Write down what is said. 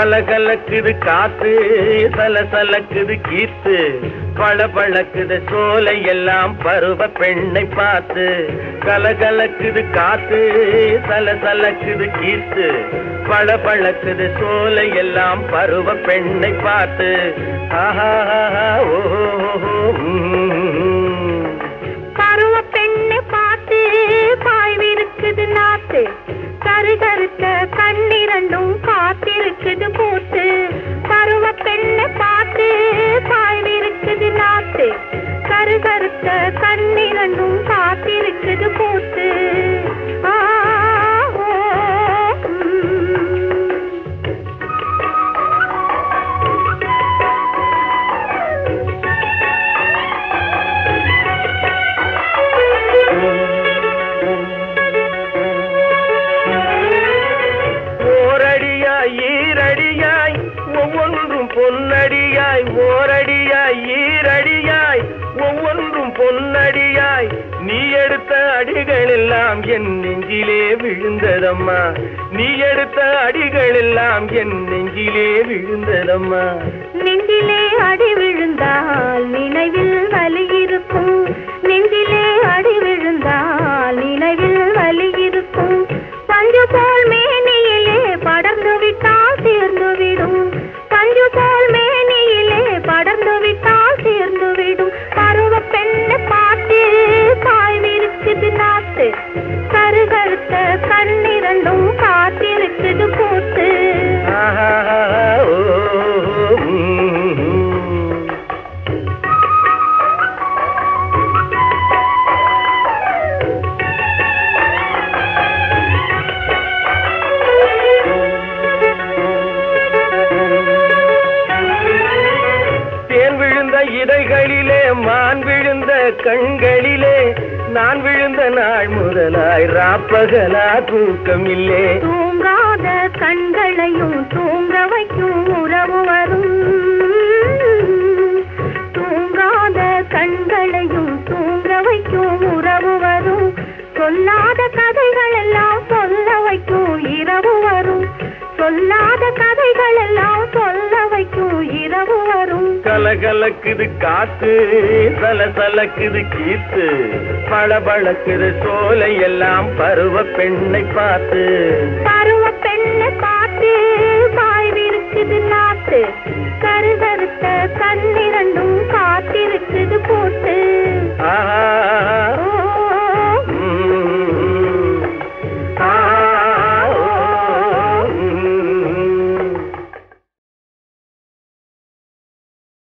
கலகலக்குது காத்து சலசலக்குது கீத்து பளபளக்குது சோலை எல்லாம் பருவ பெண்ணை பார்த்து கலகலக்குது காத்து சலசலக்குது கீத்து பளபளக்குது சோலை எல்லாம் பருவ பெண்ணை பார்த்து ஆஹா ஓஹோ ம். பருவ பெண்ணை பார்த்து பாய்விருக்குது நாத்து கருகருத்த கண்ணிரண்டும் காத்திருக்குது பூத்து பருவ பெண்ணை பார்த்து பாய்விருக்குது நாத்து கருகருத்த கண்ணிரண்டும் காத்திருக்குது பூத்து ஆ, ஓ, ம். ஓரடியாய் ஈரடியாய் ஒவ்வொன்றும் பொன்னடியாய் ஓரடியாய் ஈரடியாய் ஒவ்வொன்றும் பொன்னடியாய் நீ எடுத்த அடிகள் எல்லாம் என் நெஞ்சிலே விழுந்ததம்மா நீ எடுத்த அடிகள் எல்லாம் என் நெஞ்சிலே விழுந்ததம்மா நெஞ்சிலே அடி விழுந்தால் நினைவில் வலி இருக்கும் நெஞ்சிலே அடி விழுந்தால் நினைவில் வலி இருக்கும் பஞ்சு போல் மேனியிலே படர்ந்து விட்டால் சேர்ந்து விடும் பஞ்சு போல் மேனியிலே படர்ந்து விட்டால் சேர்ந்து விடும் பருவ பெண்ணை பார்த்து பாய்விருக்குது நாத்து கருகருத்த கண்ணிரண்டும் காத்திருக்குது பூத்து ஆஹா ஓ ம். தேன் விழுந்த இதைகளிலே மான் விழுந்த கண்களிலே நான் விழுந்த நாள் முதலாய் ராப்பகலா தூக்கம் இல்லே தூங்காத கண்களையும் தூங்க வைக்கும் உறவு வரும் தூங்காத கண்களையும் தூங்க வைக்கும் உறவு வரும் சொல்லாத கதைகள் எல்லாம் சொல்ல வைக்கும் இரவு வரும் சொல்லாத கதைகள் எல்லாம் சொல்ல வைக்கும் இரவு வரும் கலகலக்குது காத்து சலசலக்குது கீத்து பளபளக்குது சோலை எல்லாம் பருவ பெண்ணை பார்த்து பருவ பெண்ணை பார்த்து பாய்விருக்குது நாத்து கருகருத்த